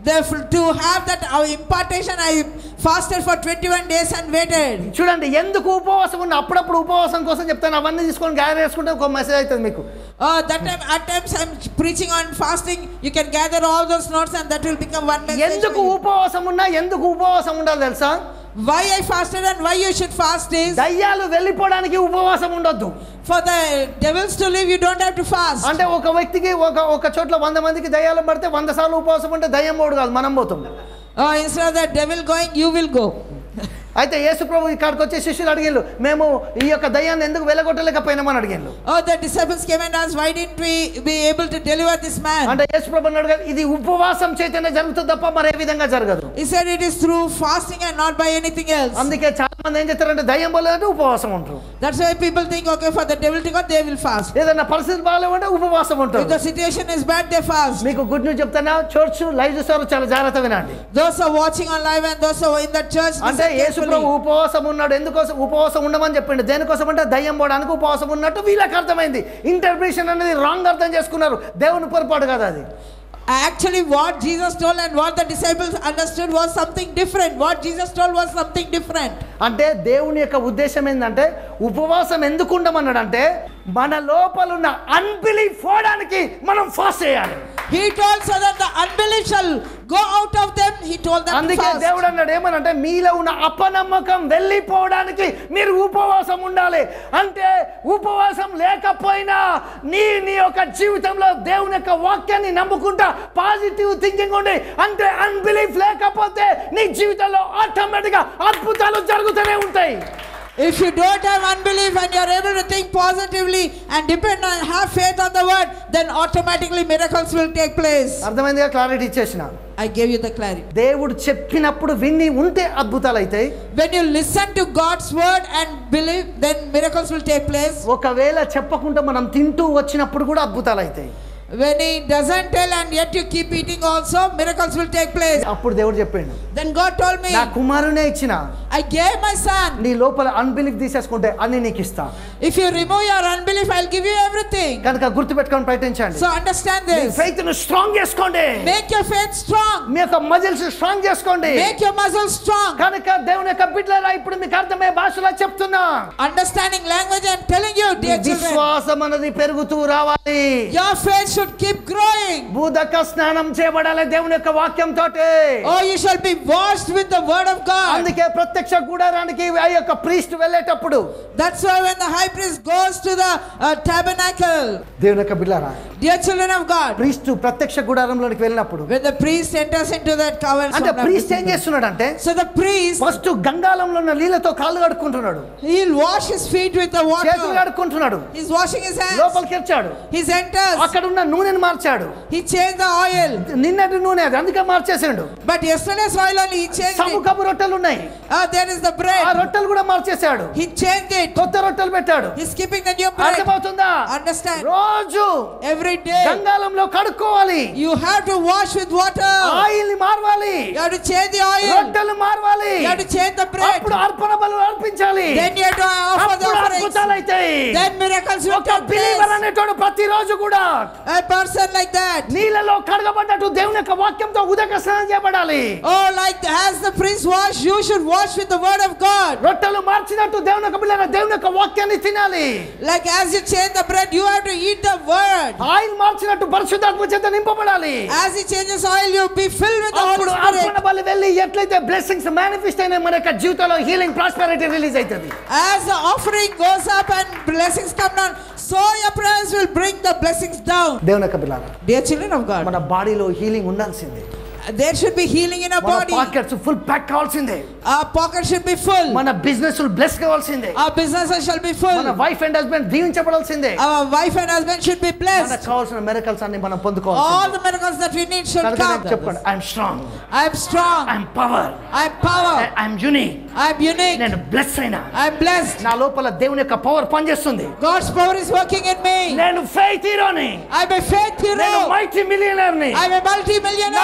Therefore, to have that uh, impartation, I fasted for 21 days and waited. చూడండి ఎందుకు ఉపవాసం ఉన్న అప్పుడప్పుడు ఉపవాసం కోసం చెప్తాను అవన్నీ తీసుకొని గ్యాదర్ చేసుకుంటే ఒక మెసేజ్ అవుతుంది మీకు Uh, that time, at times, I'm preaching on fasting. You can gather all those notes, and that will become one message. ఎందుకు for you. ఉపవాసం ఉన్నా ఎందుకు ఉపవాసం ఉండాలి తెలుసా Why I fasted and why you should fast is దయ్యాలు వెళ్ళిపోవడానికి ఉపవాసం ఉండొద్దు for the devils to leave. You don't have to fast. అంటే ఒక వ్యక్తికి ఒక ఒక చోట్ల వంద మందికి దయ్యాలు పడితే వంద సార్లు ఉపవాసం ఉంటే దయ్యం పోడు కాదు మనం పోతాం Uh, instead of the devil going, you will go. అయితే యేసు ప్రభు ఇక్కడికి వచ్చే శిష్యులు అడిగిండు మేము ఈ యొక్క దయ్యాన్ని ఎందుకు వెళ్ళగొట్టలేకపోయినామని అడిగిండు Oh, the disciples came and asked, Why didn't we be able to deliver this man? అంటే యేసు ప్రభు అన్నాడు ఇది ఉపవాసం చేతనే జరుగుతుంది తప్ప మరే విధంగా జరగదు He said it is through fasting and not by anything else. అందుకే చాలా మంది ఏం చేస్తారంటే దయ్యం పోలేదంటే ఉపవాసం ఉంటారు That's why people think, okay, for the devil to go, they will fast. ఏదైనా పరిస్థితి బాగాలేమంటే ఉపవాసం If ఉంటారు the situation is bad, they fast. మీకు గుడ్ న్యూస్ చెప్తానా చర్చ్ లైవ్ చూసారు చాలా జాగ్రత్త వినండి Those who are watching on live and those who are in the church, అంటే listen యేసు ప్రభు carefully. ఉపవాసం ఉన్నాడు ఎందుకోసం ఉపవాసం ఉండమని చెప్పిండు దేనికోసం అంటే దయ్యం పోవడానికి ఉపవాసం ఉన్నట్టు వీళ్ళకి అర్థమైంది ఇంటర్ప్రిటేషన్ అనేది రాంగ్ అర్థం చేసుకున్నారు దేవుని పొరపాటు కదా అది Actually, what Jesus told and what the disciples understood was something different. What Jesus told was something different. అంటే దేవుని యొక్క ఉద్దేశం ఏంటంటే ఉపవాసం ఎందుకు ఉండమన్నాడంటే మన లోపలున్న అన్బిలీఫ్ పోవడానికి మనం ఫాస్ట్ చేయాలి He told so that the unbelief shall go out of them. He told them to అందుకే fast. దేవుడు అన్నాడు ఏమనంటే మీలో ఉన్న అపనమ్మకం వెళ్ళిపోవడానికి మీరు ఉపవాసం ఉండాలి అంటే ఉపవాసం లేకపోయినా నీ నీ యొక్క జీవితంలో దేవుని యొక్క వాక్యాన్ని నమ్ముకుంటా పాజిటివ్ థింకింగ్ ఉండి అంటే అన్బిలీఫ్ లేకపోతే నీ జీవితంలో ఆటోమేటిక్గా అద్భుతాలు జరుగుతూనే ఉంటాయి If you don't have unbelief and you are able to think positively and depend on have faith on the word, then automatically miracles will take place. అర్థమైందిగా క్లారిటీ ఇచ్చేసిన I gave you the clarity. దేవుడు చెప్పినప్పుడు విని ఉంటే అద్భుతాలు అవుతాయి When you listen to God's word and believe, then miracles will take place. ఒకవేళ చెప్పకుండా మనం తింటూ వచ్చినప్పుడు కూడా అద్భుతాలు అవుతాయి When He doesn't tell and yet you keep eating also, miracles will take place. అప్పుడు దేవుడు చెప్పిండు Then God told me, నా కుమారునే ఇచ్చిన I gave my son. నీ లోపల అన్బిలీఫ్ తీసేసుకుంటే అన్ని నీకు ఇస్తా If you remove your unbelief, I'll give you everything. కనుక గుర్తుపెట్టుకొని ప్రయత్నించండి So understand మీ this. ఫెయిత్ ను స్ట్రాంగ్ చేసుకోండి Make your faith strong. మీ యొక్క మజిల్స్ స్ట్రాంగ్ చేసుకోండి Make your muscles strong. కనుక దేవుని యొక్క బిడ్డలారా ఇప్పుడు మీకు అర్థమయ్యే భాషలో చెప్తున్నా Understanding language, I'm telling you, me dear children. విశ్వాసం అనేది పెరుగుతూ రావాలి Your faith should keep growing. భూదక స్నానం చేయబడాలి దేవుని యొక్క వాక్యం తోటి Oh, you shall be washed with the word of God. అందుకే ప్రత్యక్ష గుడారానికి ఆ యొక్క ప్రీస్ట్ వెళ్ళేటప్పుడు That's why when the high priest goes to the uh, tabernacle, దేవుని యొక్క బిడ్డారా dear children of God, priest ప్రత్యక్ష గుడారంలోనికి వెళ్ళినప్పుడు when the priest enters into that cavern, అంటే ప్రీస్ట్ ఏం చేస్తున్నాడంటే so the priest ఫస్ట్ గంగాలంలో ఉన్న నీళ్ళతో కాళ్ళు కడుక్కుంటున్నాడు he'll wash his feet with the చేతులు water. కడుక్కుంటున్నాడు He's washing his hands. లోపలికి వచ్చాడు He enters. అక్కడ ఉన్న నూనెను మార్చాడు He changed the oil. నిన్నటి నూనె అది అందుకే మార్చేసాడు But yesterday's oil only he changed it. సముఖపు రొట్టెలు ఉన్నాయి Ah, there is the ఆ bread. రొట్టెలు కూడా మార్చేశాడు He changed it. కొత్త రొట్టెలు పెట్టాడు He's keeping the new bread. అర్థమవుతుందా Understand? రోజు Every day గంగాలంలో కడుక్కోవాలి you have to wash with water. Oil ని మార్వాలి You have to change the oil. రొట్టెలు మార్వాలి You have to change the bread. అప్పుడు అర్పణ బలు అర్పించాలి Then you have to offer the అప్పుడు offerings. అద్భుతాలు అవుతాయి Then miracles will ఒక take బిలీవర్ place. అనేటోడు ప్రతిరోజు కూడా A person like that. నీళ్ళలో కడగబడ్డట్టు దేవుని యొక్క వాక్యంతో ఉదక స్నానం చేయబడాలి Oh, like as the priest wash, you should wash with the word of God. రొట్టెలు మార్చినట్టు దేవుని యొక్క బిడ్డ దేవుని యొక్క వాక్యాన్ని తినాలి Like as you change the bread, you have to eat the word. Oil మార్చినట్టు పరిశుద్ధాత్మ చేత నింపబడాలి As he changes oil, you be filled with the Holy అప్పుడు అర్పణ Spirit. బలి వెళ్ళి ఎట్లయితే బ్లెస్సింగ్స్ మేనిఫెస్ట్ అయిన మన యొక్క జీవితంలో హీలింగ్ ప్రాస్పెరిటీ రిలీజ్ అవుతుంది As the offering goes up and blessings come down, so your prayers will bring the blessings down. దేవుని యొక్క బిడ్డ Dear children of God, మన బాడీలో హీలింగ్ ఉండాల్సిందే there should be healing in our మన body. పాకెట్స్ ఫుల్ ప్యాక్ కావాల్సిందే Our pocket should be full. మన బిజినెస్ బ్లెస్ కావాల్సిందే Our businesses shall be మన full. వైఫ్ అండ్ హస్బెండ్ దీవించబడాల్సిందే Our wife and husband should be మనకు blessed. కావాల్సిన మెరకల్స్ అన్ని మనం All పొందుకోవాలి the miracles that we need should కనుక నేను come. చెప్పండి I'm strong I'm strong. I'm power I'm power. I'm unique I'm unique. నేను బ్లెస్ అయినా I'm blessed. నా లోపల దేవుని యొక్క పవర్ పనిచేస్తుంది God's power is working in me. నేను ఫెయిత్ హీరోని I'm a faith నేను hero. మైటీ మిలియనర్ ని I'm a నా multi-millionaire. బాడీలో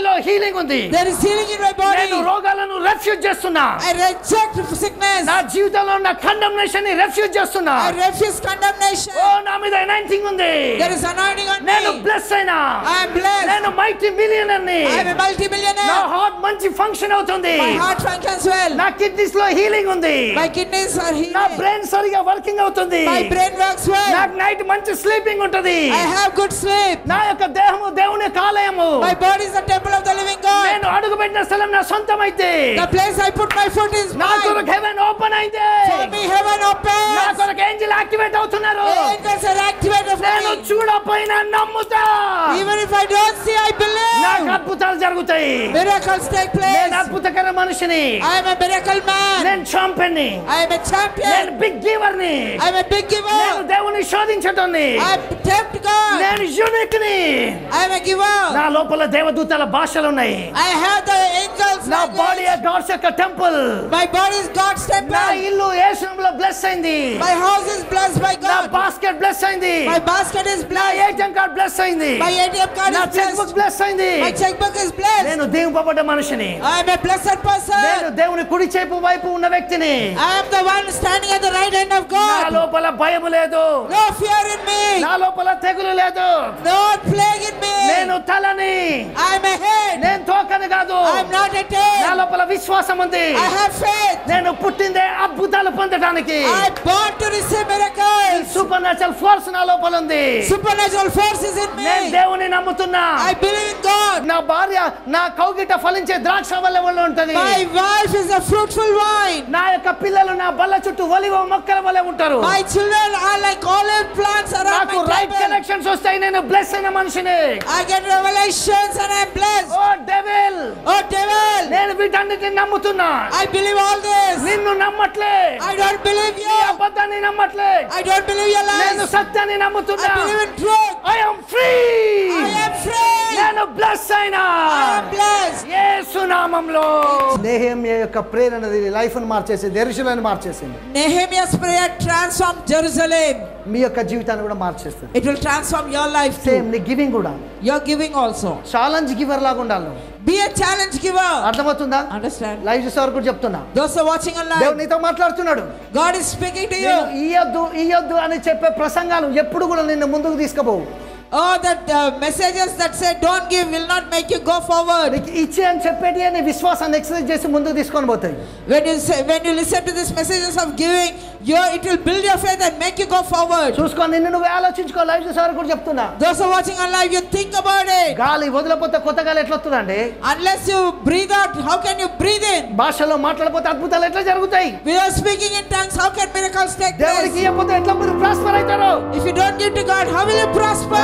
బాడీలో హీలింగ్ ఉంది There is healing in my నేను body. రోగాలను రెఫ్యూజ్ చేస్తున్నా I reject sickness. నా జీవితంలో ఉన్న కండమ్నేషన్ ని రెఫ్యూజ్ చేస్తున్నా I refuse condemnation. ఓ నా మీద ఎనైటింగ్ ఉంది There is anointing on నేను me. బ్లెస్ అయినా I am blessed. నేను మల్టీ మిలియనర్ ని I am a నా multimillionaire. హార్ట్ మంచి ఫంక్షన్ అవుతుంది My heart functions well. నా కిడ్నీస్ లో హీలింగ్ ఉంది My kidneys are నా healing. బ్రెయిన్ సరిగా వర్కింగ్ అవుతుంది My brain works well. నాకు నైట్ మంచి స్లీపింగ్ ఉంటది I have good sleep. నా యొక్క దేహము దేవుని కాలయము My body is the temple of the living God. నేను అడుగుపెట్టిన స్థలం నా సొంతం అయితే The place I put my foot is నా mine. కొరకు హెవెన్ ఓపెన్ అయితే For me, heaven నా opens. కొరకు ఏంజిల్ యాక్టివేట్ అవుతున్నారు Angels are activated for నేను me. చూడపోయినా నమ్ముతా Even if I don't see, I నాకు believe. అద్భుతాలు జరుగుతాయి Miracles take place. నేను అద్భుతకర మనిషిని I am a miracle man. నేను చాంపియన్ని I am a నేను champion. బిగ్ గివర్ ని I am a big నేను giver. దేవుని శోధించటాన్ని I tempt God. నేను యూనిక్ ని I am a giver. నా లోపల దేవదూతల భాషలు ఉన్నాయి I have the angels. నా బాడీ language. గాడ్స్ యొక్క temple My body is God's నా temple. ఇల్లు ఏసులో బ్లెస్ అయింది My house is blessed by నా God. బాస్కెట్ బ్లెస్ అయింది My basket is నా blessed. ఏటీఎం కార్డ్ బ్లెస్ అయింది My ATM card నా is cheque book blessed. Bless అయింది My checkbook is blessed. నేను దీవింపబడ్డ మనిషిని I am a blessed person. నేను దేవుని కుడి చేపు వైపు ఉన్న వ్యక్తిని I am the one standing at the right hand of నా God. లోపల భయం లేదు No fear in me. నా లోపల తెగులు లేదు No plague in నేను me. తలని I am a head. నేను తోకని కాదు I am not a నా tail. లోపల విశ్వాసం ఉంది I have faith. నేను పుట్టిందే అద్భుతాలు పొందడానికి I am born to receive miracles. Supernatural force నా లోపల ఉంది Supernatural force is in నేను me. దేవుని నమ్ముతున్నా I believe in God. నా భార్య నా కౌగిట ఫలించే ద్రాక్ష వల్ల వల్ల ఉంటది My wife is a fruitful vine. నా యొక్క పిల్లలు నా బల్ల చుట్టూ ఒలివ మొక్కల వల్ల ఉంటారు My children are like olive plants around నాకు my రైట్ table. కనెక్షన్స్ వస్తాయి నేను బ్లెస్ అయిన మనిషిని I get revelations and I'm blessed. Oh devil Oh devil, నేను వీటన్నిటిని నమ్ముతున్నా I believe all this. నిన్ను నమ్మట్లే I don't believe నీ you. అబద్ధాన్ని నమ్మట్లే I don't believe your నేను lies. సత్యాన్ని I నమ్ముతున్నా believe in truth. I am free I am free. నేను బ్లెస్ అయినా I am blessed. యేసు నామంలో నేహేమ్య యొక్క ప్రేరణ లైఫ్ ని మార్చేసింది ఎరుషులని మార్చేసింది Nehemiah's prayer transformed Jerusalem. మీ యొక్క జీవితాన్ని కూడా మార్చేస్తుంది It will transform your life same too. నీ గివింగ్ కూడా Your giving also. Challenge giver లాగా ఉండాలి నువ్వు. Be a challenge giver. అర్థమవుతుందా Understand? లైవ్ చూసే వరకు కూడా చెప్తున్నా Those who are watching దేవుడు online, నీతో మాట్లాడుతున్నాడు God is speaking to నేను you. ఇయ్యొద్దు ఇయ్యొద్దు అని చెప్పే ప్రసంగాలు ఎప్పుడు కూడా నిన్ను ముందుకు తీసుకుపోవు Oh, that uh, messages that say don't give will not make you go forward. నీకు ఇచ్చే అని చెప్పేటి నీ విశ్వాసాన్ని ఎక్సర్సైజ్ చేసి ముందుకు తీసుకొని పోతాయి When you say, when you listen to these messages of giving, your it will build your faith and make you go forward. చూసుకో నిన్ను నువ్వు ఆలోచించుకో లైవ్ చూసే వరకు కూడా చెప్తున్నా Those who are watching online, you think about it. గాలి వదిలిపోతే కొత్త గాలి ఎట్లా వస్తుందండి Unless you breathe out, how can you breathe in? భాషలో మాట్లాడపోతే అద్భుతాలు ఎట్లా జరుగుతాయి Without speaking in tongues, how can miracles take దేవుడికి place? ఇవ్వకపోతే ఎట్లా మీరు ప్రాస్పర్ అవుతారు If you don't give to God, how will you prosper?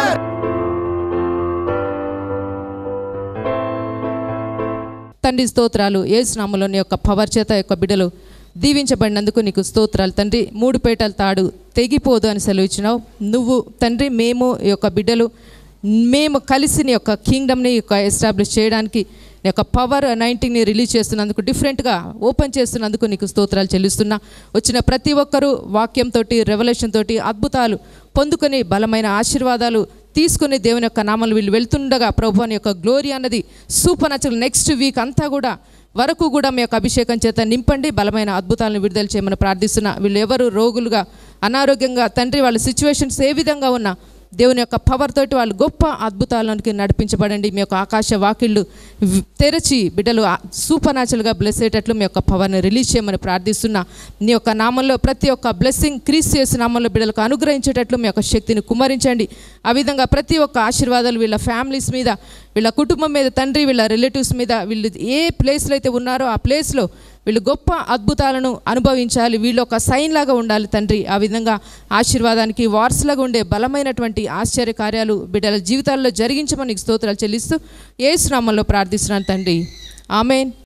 తండ్రి స్తోత్రాలు ఏసునామలోని యొక్క పవర్ చేత యొక్క బిడ్డలు దీవించబడినందుకు నీకు స్తోత్రాలు తండ్రి మూడు పేటల తాడు తెగిపోదు అని సెలవిచ్చినావు నువ్వు తండ్రి మేము ఈ యొక్క బిడ్డలు మేము కలిసి నీ యొక్క కింగ్డమ్ని యొక్క ఎస్టాబ్లిష్ చేయడానికి నీ యొక్క పవర్ నైన్టీన్ని రిలీజ్ చేస్తున్నందుకు డిఫరెంట్గా ఓపెన్ చేస్తున్నందుకు నీకు స్తోత్రాలు చెల్లిస్తున్నా వచ్చిన ప్రతి ఒక్కరూ వాక్యంతో రెవల్యూషన్ తోటి అద్భుతాలు పొందుకొని బలమైన ఆశీర్వాదాలు తీసుకుని దేవుని యొక్క నామాలు వీళ్ళు వెళ్తుండగా ప్రభు అని యొక్క గ్లోరీ అన్నది సూపర్ నచ్చలు నెక్స్ట్ వీక్ అంతా కూడా వరకు కూడా మీ యొక్క అభిషేకం చేత నింపండి బలమైన అద్భుతాలను విడుదల చేయమని ప్రార్థిస్తున్నా వీళ్ళు ఎవరు రోగులుగా అనారోగ్యంగా తండ్రి వాళ్ళ సిచ్యువేషన్స్ ఏ విధంగా ఉన్నా దేవుని యొక్క పవర్ తోటి వాళ్ళు గొప్ప అద్భుతాలకి నడిపించబడండి మీ యొక్క ఆకాశ వాకిళ్ళు వ్- తెరచి బిడ్డలు సూపర్ న్యాచురల్గా బ్లెస్ అయ్యేటట్లు మీ యొక్క పవర్ని రిలీజ్ చేయమని ప్రార్థిస్తున్నా నీ యొక్క నామంలో ప్రతి ఒక్క బ్లెస్సింగ్ క్రీస్ చేసిన నామంలో బిడ్డలకు అనుగ్రహించేటట్లు మీ యొక్క శక్తిని కుమరించండి ఆ విధంగా ప్రతి ఒక్క ఆశీర్వాదాలు వీళ్ళ ఫ్యామిలీస్ మీద వీళ్ళ కుటుంబం మీద తండ్రి వీళ్ళ రిలేటివ్స్ మీద వీళ్ళు ఏ ప్లేస్లో అయితే ఉన్నారో ఆ ప్లేస్లో వీళ్ళు గొప్ప అద్భుతాలను అనుభవించాలి వీళ్ళు ఒక సైన్ లాగా ఉండాలి తండ్రి ఆ విధంగా ఆశీర్వాదానికి వారసులాగా ఉండే బలమైనటువంటి ఆశ్చర్య కార్యాలు బిడ్డల జీవితాల్లో జరిగించమని నీకు స్తోత్రాలు చెల్లిస్తూ ఏ శ్రామంలో ప్రార్థిస్తున్నాను తండ్రి ఆమెన్